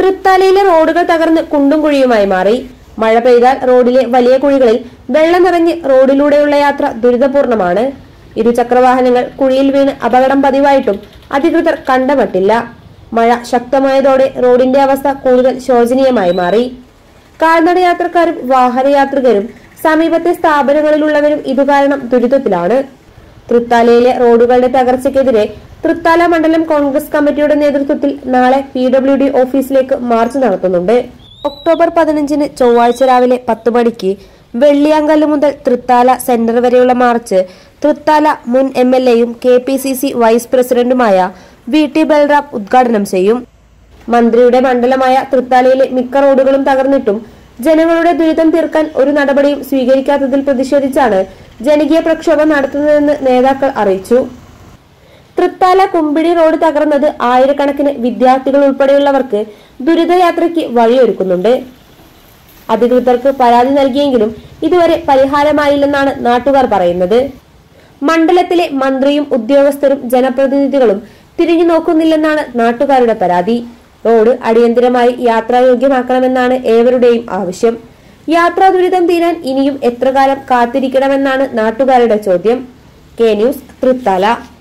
തൃത്താലയിലെ റോഡുകൾ തകർന്ന് കുണ്ടും കുഴിയുമായി മാറി മഴ പെയ്താൽ റോഡിലെ വലിയ കുഴികളിൽ വെള്ളം നിറഞ്ഞ് റോഡിലൂടെയുള്ള യാത്ര ദുരിതപൂർണമാണ് ഇരുചക്രവാഹനങ്ങൾ കുഴിയിൽ വീണ് അപകടം പതിവായിട്ടും അധികൃതർ കണ്ടമട്ടില്ല മഴ ശക്തമായതോടെ റോഡിന്റെ അവസ്ഥ കൂടുതൽ ശോചനീയമായി മാറി കാൽനട യാത്രക്കാരും വാഹനയാത്രികരും സമീപത്തെ സ്ഥാപനങ്ങളിലുള്ളവരും ഇതുകാരണം ദുരിതത്തിലാണ് തൃത്താലയിലെ റോഡുകളുടെ തകർച്ചയ്ക്കെതിരെ തൃത്താല മണ്ഡലം കോൺഗ്രസ് കമ്മിറ്റിയുടെ നേതൃത്വത്തിൽ നാളെ പി ഡബ്ല്യു ഡി ഓഫീസിലേക്ക് മാർച്ച് നടത്തുന്നുണ്ട് ഒക്ടോബർ പതിനഞ്ചിന് ചൊവ്വാഴ്ച രാവിലെ പത്ത് മണിക്ക് വെള്ളിയാങ്കല്ല് മുതൽ തൃത്താല സെന്റർ വരെയുള്ള മാർച്ച് തൃത്താല മുൻ എം എൽ എയും K P C C vice പ്രസിഡന്റുമായ വി ടി ബൽറാം ഉദ്ഘാടനം ചെയ്യും മന്ത്രിയുടെ മണ്ഡലമായ തൃത്താലയിലെ മിക്ക റോഡുകളും തകർന്നിട്ടും ജനങ്ങളുടെ ദുരിതം തീർക്കാൻ ഒരു നടപടിയും സ്വീകരിക്കാത്തതിൽ പ്രതിഷേധിച്ചാണ് ജനകീയ പ്രക്ഷോഭം നടത്തുന്നതെന്ന് നേതാക്കൾ അറിയിച്ചു തൃത്താല കുമ്പിടി റോഡ് തകർന്നത് ആയിരക്കണക്കിന് വിദ്യാർത്ഥികൾ ഉൾപ്പെടെയുള്ളവർക്ക് ദുരിതയാത്രയ്ക്ക് വഴിയൊരുക്കുന്നുണ്ട് അധികൃതർക്ക് പരാതി നൽകിയെങ്കിലും ഇതുവരെ പരിഹാരമായില്ലെന്നാണ് നാട്ടുകാർ പറയുന്നത് മണ്ഡലത്തിലെ മന്ത്രിയും ഉദ്യോഗസ്ഥരും ജനപ്രതിനിധികളും തിരിഞ്ഞു നോക്കുന്നില്ലെന്നാണ് നാട്ടുകാരുടെ പരാതി റോഡ് അടിയന്തരമായി യാത്രായോഗ്യമാക്കണമെന്നാണ് ഏവരുടെയും ആവശ്യം യാത്രാ ദുരിതം തീരാൻ ഇനിയും എത്ര കാലം കാത്തിരിക്കണമെന്നാണ് നാട്ടുകാരുടെ ചോദ്യം കെ ന്യൂസ് തൃത്താല